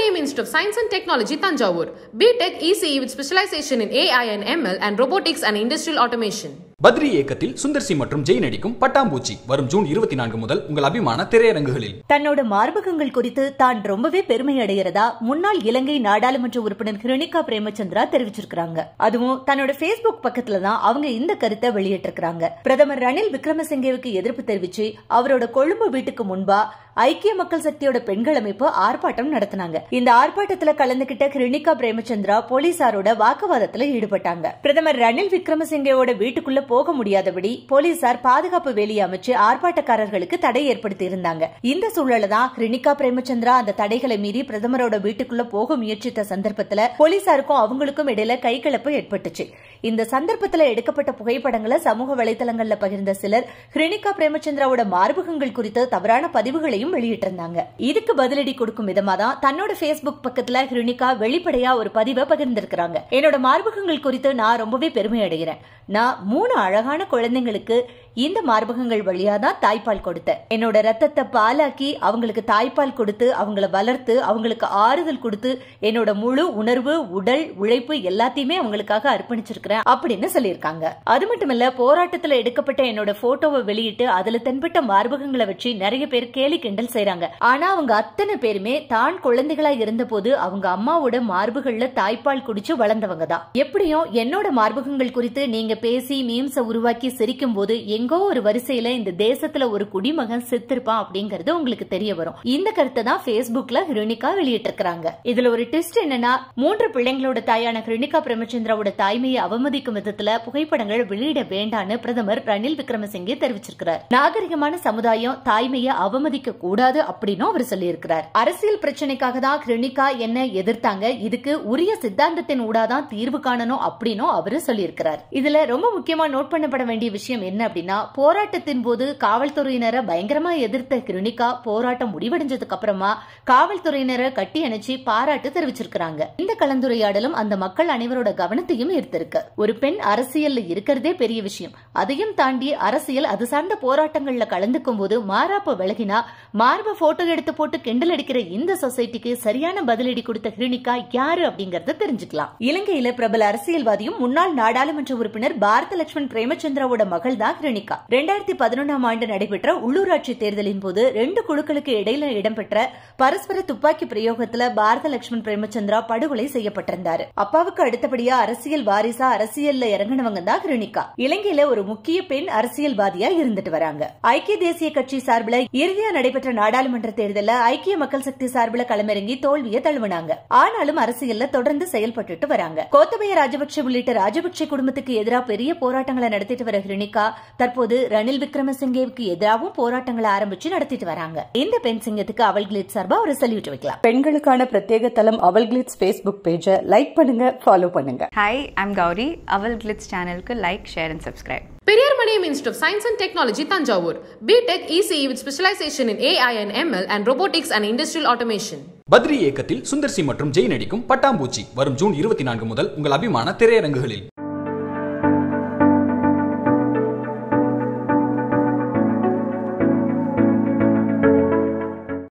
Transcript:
Perumaniyam Institute of Science and Technology, Tanjavur. BTech ECE with specialization in AI and ML and robotics and industrial automation. Badri இயக்கத்தில் Sundar C மற்றும் ஜெய் நடிக்கும் பட்டாம்பூச்சி வரும் June இருபத்தி நான்கு முதல் உங்கள் அபிமான திரையரங்குகளில் தன்னோட மார்பகங்கள் குறித்து தான் ரொம்பவே பெருமை அடைகிறதா முன்னாள் இலங்கை நாடாளுமன்ற உறுப்பினர் ஹிருணிகா பிரேமச்சந்திரா தெரிவிச்சிருக்காங்க அதுவும் தன்னோட Facebook பக்கத்துல தான் அவங்க இந்த கருத்தை வெளியிட்டிருக்காங்க பிரதமர் ரணில் விக்ரமசிங்கேவுக்கு எதிர்ப்பு தெரிவிச்சு அவரோட கொழும்பு வீட்டுக்கு முன்பா ஐக்கிய மக்கள் சக்தியோட பெண்கள் அமைப்பு ஆர்ப்பாட்டம் நடத்தினாங்க இந்த ஆர்ப்பாட்டத்துல கலந்துகிட்ட ஹிருணிகா பிரேமச்சந்திரா போலீசாரோட வாக்குவாதத்துல ஈடுபட்டாங்க பிரதமர் ரணில் விக்ரமசிங்கேவோட வீட்டுக்குள்ள போக முடியாதபடி போலீசார் பாதுகாப்பு வேலியை அமைச்சு ஆர்ப்பாட்டக்காரர்களுக்கு தடை ஏற்படுத்தி இருந்தாங்க இந்த சூழல தான் ஹிருணிகா பிரேமச்சந்திரா அந்த தடைகளை மீறி பிரதமரோட வீட்டுக்குள்ள போக முயற்சித்த சந்தர்ப்பத்துல போலீசாருக்கும் அவங்களுக்கும் இடையில கைகலப்பு ஏற்பட்டுச்சு இந்த சந்தர்ப்பத்துல எடுக்கப்பட்ட புகைப்படங்களை சமூக வலைதளங்கள்ல பகிர்ந்த சிலர் ஹிருணிகா பிரேமச்சந்திராவோட மார்பகங்கள் குறித்த தவறான பதிவுகளையும் வெளியிட்டிருந்தாங்க இதுக்கு பதிலடி கொடுக்கும் விதமா தான் தன்னோட Facebook பக்கத்துல ஹிருணிகா வெளிப்படையா ஒரு பதிவை பகிர்ந்திருக்கிறாங்க என்னோட மார்பகங்கள் குறித்து நான் ரொம்பவே பெருமை அடைகிறேன் நான் மூணு அழகான குழந்தைங்களுக்கு இந்த மார்பகங்கள் வழியா தான் தாய்ப்பால் கொடுத்தேன் என்னோட ரத்தத்தை பாலாக்கி அவங்களுக்கு தாய்ப்பால் கொடுத்து அவங்கள வளர்த்து அவங்களுக்கு ஆறுதல் கொடுத்து என்னோட முழு உணர்வு உடல் உழைப்பு எல்லாத்தையுமே அவங்களுக்காக அர்ப்பணிச்சிருக்கிறேன் அப்படின்னு சொல்லியிருக்காங்க அது மட்டும் இல்ல போராட்டத்துல எடுக்கப்பட்ட என்னோட போட்டோவை வெளியிட்டு அதுல தென்பட்ட மார்பகங்களை வச்சு நிறைய பேர் கேலி கிண்டல் செய்றாங்க ஆனா அவங்க அத்தனை பேருமே தான் குழந்தைகளா இருந்தபோது அவங்க அம்மாவோட மார்புகள்ல தாய்ப்பால் குடிச்சு வளர்ந்தவங்க தான் எப்படியும் என்னோட மார்பகங்கள் குறித்து நீங்க பேசி மீம்ஸ உருவாக்கி சிரிக்கும் போது எங்கோ ஒரு வரிசையில இந்த தேசத்துல ஒரு குடிமகன் செத்திருப்பான் அப்படிங்கறது உங்களுக்கு தெரிய வரும் இந்த கருத்தை தான் Facebookல ஹிருணிகா வெளியிட்டிருக்காங்க இதுல ஒரு ட்விஸ்ட் என்னன்னா மூன்று பிள்ளைங்களோட தாயான ஹிருணிகா பிரேமச்சந்திராவோட தாய்மையை அவமதிக்கும் விதத்துல புகைப்படங்கள் வெளியிட வேண்டான்னு பிரதமர் ரணில் விக்ரமசிங்கே தெரிவிச்சிருக்கிறார் நாகரிகமான சமுதாயம் தாய்மையை அவமதிக்க கூடாது அப்படின்னு அவர் சொல்லியிருக்கிறார் அரசியல் பிரச்சனைக்காக தான் ஹிருணிகா என்ன எதிர்த்தாங்க இதுக்கு உரிய சித்தாந்தத்தின் ஊடாதான் தீர்வு காணணும் அப்படின்னும் அவரு சொல்லியிருக்கிறார் இதுல ரொம்ப முக்கியமா நோட் பண்ணப்பட வேண்டிய விஷயம் என்ன அப்படின்னா போராட்டத்தின் போது காவல்துறையினரை பயங்கரமா எதிர்த்த கிருணிகா போராட்டம் முடிவடைஞ்சதுக்கு அப்புறமா காவல்துறையினரை கட்டி அணைச்சு பாராட்டு தெரிவிச்சிருக்காங்க இந்த கலந்துரையாடலும் அந்த மக்கள் அனைவரோட கவனத்தையும் ஈர்த்திருக்கு ஒரு பெண் அரசியல்ல இருக்கிறதே பெரிய விஷயம் அதையும் தாண்டி அரசியல் அது சார்ந்த போராட்டங்கள்ல கலந்துக்கும் போது மாறாப்ப விலகினா மார்ப போட்டோ எடுத்து போட்டு கிண்டல் அடிக்கிற இந்த சொசைட்டிக்கு சரியான பதிலடி கொடுத்த ஹிருணிகா யாரு அப்படிங்கறத தெரிஞ்சுக்கலாம் இலங்கையில பிரபல அரசியல்வாதியும் முன்னாள் நாடாளுமன்ற உறுப்பினர் பாரத லட்சுமண் பிரேமச்சந்திராவோட மகள் தான் ஹிருணிகா ரெண்டாயிரத்தி பதினொன்றாம் ஆண்டு நடைபெற்ற உள்ளூராட்சி தேர்தலின் போது ரெண்டு குழுக்களுக்கு இடையில இடம்பெற்ற பரஸ்பர துப்பாக்கி பிரயோகத்துல பாரத லட்சுமண் பிரேமச்சந்திரா படுகொலை செய்யப்பட்டிருந்தாரு அப்பாவுக்கு அடுத்தபடியா அரசியல் வாரிசா அரசியல்ல இறங்கினவங்க தான் ஹிருணிகா இலங்கையில ஒரு முக்கிய பெண் அரசியல்வாதியா இருந்துட்டு வராங்க ஐக்கிய தேசிய கட்சி சார்பில் இறுதியா நடைபெற்ற நாடாளுமன்ற தேர்தலில் ஐக்கிய மக்கள் சக்தி சார்பில் களமிறங்கி தோல்வியை தழுவினாங்க ஆனாலும் அரசியல்ல தொடர்ந்து செயல்பட்டுட்டு வராங்க கோத்தபய ராஜபக்ஷ உள்ளிட்ட ராஜபக்ஷ குடும்பத்துக்கு எதிராக பெரிய போராட்டங்களை நடத்திட்டு வர ஹிருணிகா தற்போது ரணில் விக்ரமசிங்கேவுக்கு எதிராகவும் போராட்டங்களை ஆரம்பிச்சு நடத்திட்டு வராங்க இந்த பெண் சிங்கத்துக்கு அவள் கிளிட் சார்பா ஒரு சல்யூட் வைக்கலாம் பெண்களுக்கான பிரத்யேக தளம் அவல் கிளிட்ஸ் ஃபேஸ்புக் பேஜை லைக் பண்ணுங்க ஃபாலோ பண்ணுங்க Hi, I'm Gauri. Aval Glitz channel ku like, share and subscribe. Perumaniyam Institute of Science and Technology, Tanjavur. BTech ECE with specialization in AI and ML and robotics and industrial automation. Badri இயக்கத்தில் Sundar C மற்றும் ஜெய் நடிக்கும் பட்டாம்பூச்சி வரும் June இருபத்தி நான்கு முதல் உங்கள் அபிமான திரையரங்குகளில்